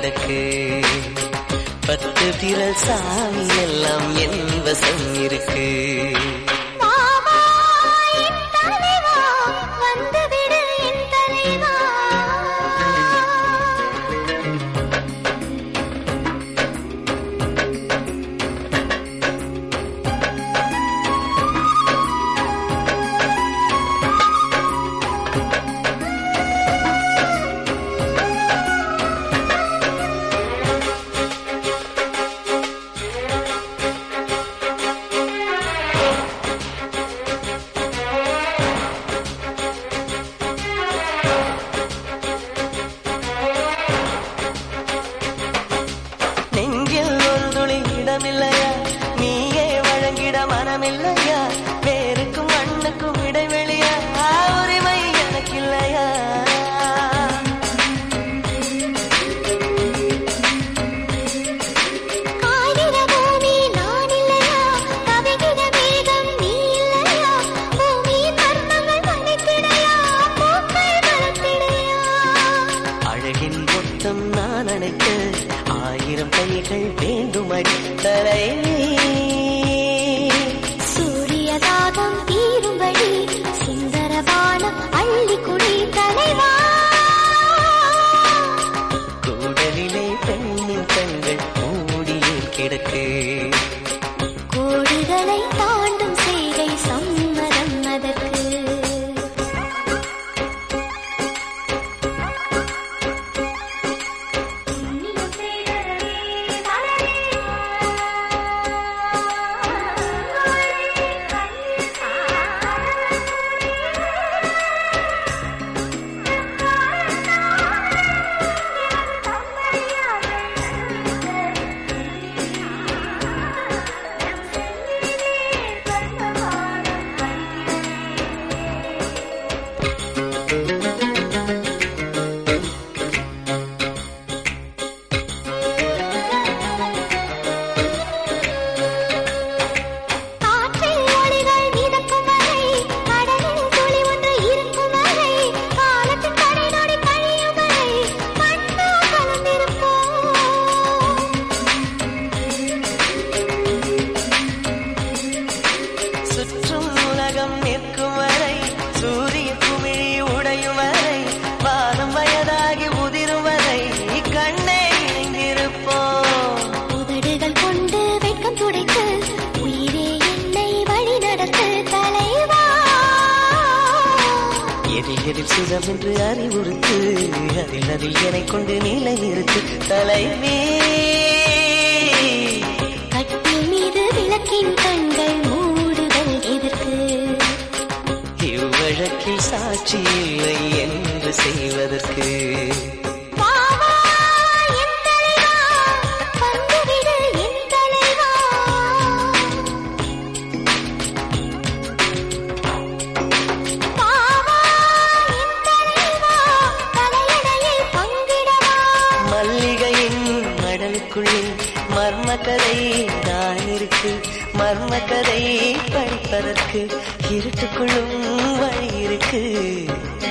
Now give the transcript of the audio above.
கிடக்கு பத்து விரல் சாமி எல்லாம் என் வசம் இருக்கு மாமா என் தலைவா வந்துவிடு என் தலைவா நெஞ்சில் ஒரு துளி இடமில்லையா நீயே வழங்கிட மனமில்லையா வேருக்கும் மண்ணுக்கும் இடைவெளியா உரிமை எனக்கில்லையா காய்கிற பூமி நான் இல்லையா கவிகிற மேகம் நீ இல்லையா பூமியின் மர்மங்கள் மறைத்திடையா பூக்கள் வளர்த்திடையா அழகின் மொத்தம் நான் அணைக்க ஆயிரம் கைகள் வேண்டும் அடித்தரை சூரிய தாகம் தீரும்படி சுந்தரபானம் அள்ளி குடி தலைவா கூடலிலே பெண்ணின் கண்கள் மூடியே கிடக்கு கோடுகளை தாண்டும் செய்கை சம்மதம் அதற்கு காற்றில் ஒளிகள் மிதக்கும் வரை கடலில் துளி ஒன்று இருக்கும் வரை காலத்தின் கடை நொடி கழியும் வரை மண்ணா கலந்திருப்போம் சுற்றும் உலகம் நிற்கும் வரை சூரிய குமிழி உடையும் வரை வானம் வயதாகி உதிரும் வரை கண்ணே இணைந்திருப்போம் உதடுகள் கொண்டு வெட்கம் துடைத்து உயிரே என்னை வழி நடத்து தலைவா எதில் எதில் சுகம் என்று அறிவுறுத்து அதில் அதில் எனை கொண்டு நிலை நிறுத்து தலைவே கட்டில் மீது விளக்கின் கண்கள் மூடுதல் எதற்கு இவ்வழக்கில் சாட்சி இல்லை என்று செய்வதற்கு வா, வா, என் தலைவா, வந்துவிடு என் தலைவா. வா, வா, என் தலைவா, தலையணையில் பங்கிடவா. மல்லிகையின் மடலுக்குள்ளே மர்மக்கதை தான் இருக்கு மர்மக்கதை படிப்பதற்கு இருட்டுக்குள்ளும் வழி இருக்கு